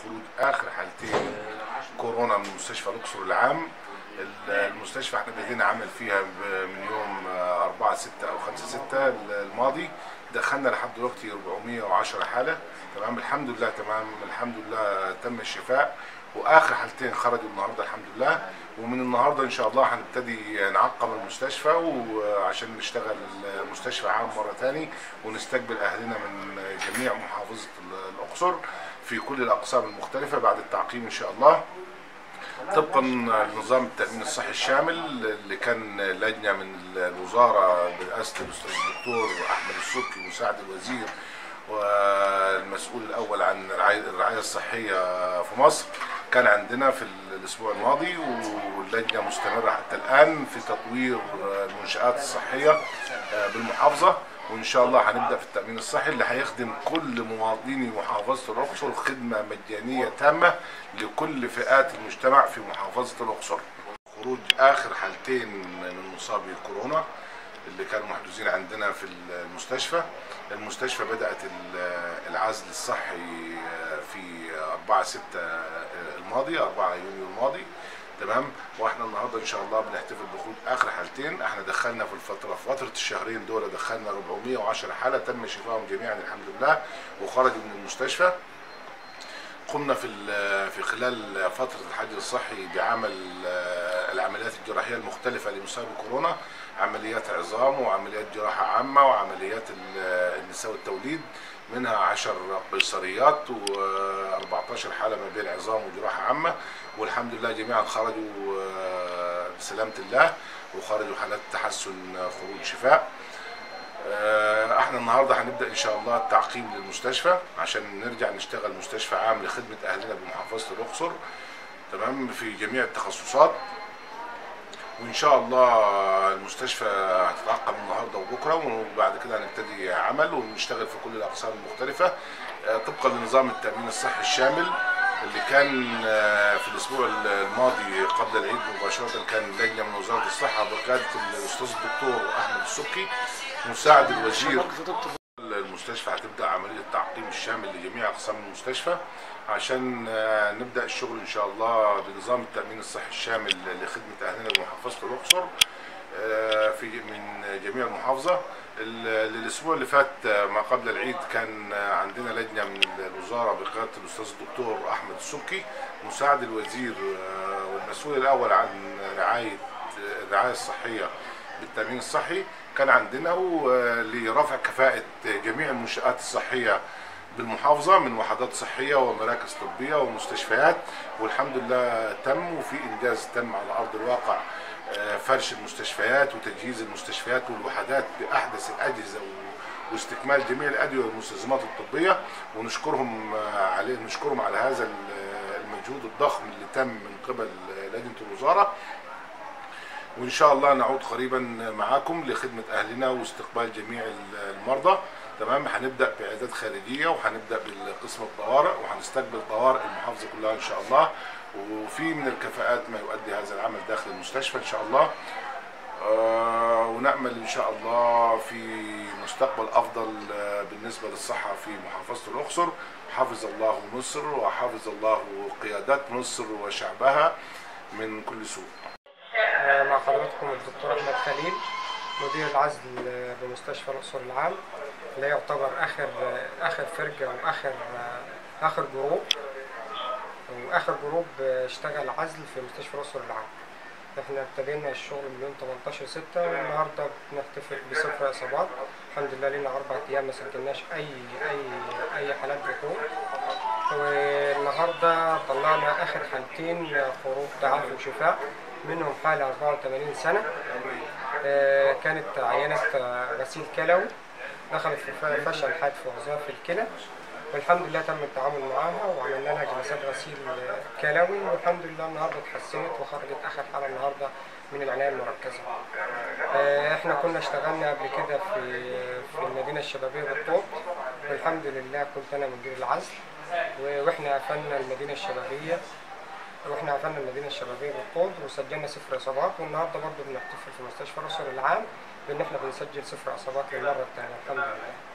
خروج اخر حالتين كورونا من مستشفى الاقصر العام المستشفى احنا بدينا عمل فيها ب- من يوم 4 6 او 5 6 الماضي دخلنا لحد دلوقتي 410 حاله تمام الحمد لله تمام الحمد لله تم الشفاء واخر حالتين خرجوا النهارده الحمد لله ومن النهارده ان شاء الله هنبتدي نعقم المستشفى وعشان نشتغل مستشفى عام مره تاني ونستقبل اهلنا من جميع محافظه الاقصر في كل الاقسام المختلفه بعد التعقيم ان شاء الله طبقا لنظام التامين الصحي الشامل اللي كان لجنه من الوزاره برئاسه الاستاذ الدكتور احمد السبكي مساعد الوزير والمسؤول الاول عن الرعايه الرعاية الصحيه في مصر كان عندنا في الاسبوع الماضي واللجنه مستمره حتى الان في تطوير المنشات الصحيه بالمحافظه وان شاء الله هنبدا في التامين الصحي اللي هيخدم كل مواطني محافظه الاقصر خدمه مجانيه تامه لكل فئات المجتمع في محافظه الاقصر. خروج اخر حالتين من مصابي كورونا اللي كانوا محجوزين عندنا في المستشفى المستشفى بدات العزل الصحي في 4 6 الماضي 4 يونيو الماضي تمام واحنا النهارده ان شاء الله بنحتفل بخروج اخر حالتين احنا دخلنا في الفتره في فتره الشهرين دول دخلنا 410 حاله تم شفائهم جميعا الحمد لله وخرجوا من المستشفى قمنا في في خلال فتره الحجر الصحي بعمل العمليات الجراحيه المختلفه لمصابي كورونا عمليات عظام وعمليات جراحه عامه وعمليات النساء والتوليد منها 10 قيصريات و14 حاله ما بين عظام وجراحه عامه والحمد لله جميعا خرجوا بسلامه الله وخرجوا حالات تحسن خروج شفاء احنا النهارده هنبدا ان شاء الله التعقيم للمستشفى عشان نرجع نشتغل مستشفى عام لخدمه اهلنا بمحافظه الاقصر تمام في جميع التخصصات وان شاء الله المستشفى هتتعقم النهارده وبكره وبعد كده هنبتدي عمل ونشتغل في كل الاقسام المختلفه طبقا لنظام التامين الصحي الشامل اللي كان في الاسبوع الماضي قبل العيد مباشره كان لجنه من وزاره الصحه بقياده الاستاذ الدكتور احمد السبكي مساعد الوزير المستشفى هتبدا عمليه التعقيم الشامل لجميع اقسام المستشفى عشان نبدا الشغل ان شاء الله بنظام التامين الصحي الشامل لخدمه اهلنا بمحافظه الاقصر في من جميع المحافظه الاسبوع اللي فات ما قبل العيد كان عندنا لجنه من الوزاره بقياده الاستاذ الدكتور احمد السبكي مساعد الوزير والمسؤول الاول عن رعايه الرعايه الصحيه بالتامين الصحي كان عندنا لرفع كفاءه جميع المنشات الصحيه بالمحافظة من وحدات صحية ومراكز طبية ومستشفيات والحمد لله تم وفي إنجاز تم على أرض الواقع فرش المستشفيات وتجهيز المستشفيات والوحدات بأحدث الأجهزة واستكمال جميع الأدوية والمستلزمات الطبية ونشكرهم عليه نشكرهم على هذا المجهود الضخم اللي تم من قبل لجنة الوزارة وان شاء الله نعود قريبا معاكم لخدمه اهلنا واستقبال جميع المرضى تمام هنبدا باعداد خارجيه وهنبدا بالقسم الطوارئ وهنستقبل طوارئ المحافظه كلها ان شاء الله وفي من الكفاءات ما يؤدي هذا العمل داخل المستشفى ان شاء الله آه ونامل ان شاء الله في مستقبل افضل بالنسبه للصحه في محافظه الاقصر حفظ الله مصر وحفظ الله قيادات مصر وشعبها من كل سوء مع حضراتكم الدكتور احمد خليل مدير العزل بمستشفى الاقصر العام اللي يعتبر اخر اخر فرقه واخر اخر جروب واخر جروب اشتغل عزل في مستشفى الاقصر العام احنا ابتدينا الشغل من يوم 18 6 والنهارده بنحتفل بصفر اصابات الحمد لله لنا اربع ايام ما سجلناش اي اي اي حالات دخول والنهارده طلعنا اخر حالتين خروج تعافي وشفاء منهم حالة 84 سنة كانت عينة غسيل كلوي دخلت في فشل حاد في وظائف الكلى والحمد لله تم التعامل معاها وعملنا لها جلسات غسيل كلوي والحمد لله النهارده اتحسنت وخرجت اخر حاله النهارده من العنايه المركزه. احنا كنا اشتغلنا قبل كده في في المدينه الشبابيه بالطوط والحمد لله كنت انا مدير العزل واحنا قفلنا المدينه الشبابيه واحنا قفلنا المدينه الشبابيه بالطول وسجلنا صفر اصابات والنهارده برضه بنحتفل في مستشفى الاقصر العام بان احنا بنسجل صفر اصابات للمره الثانيه الحمد لله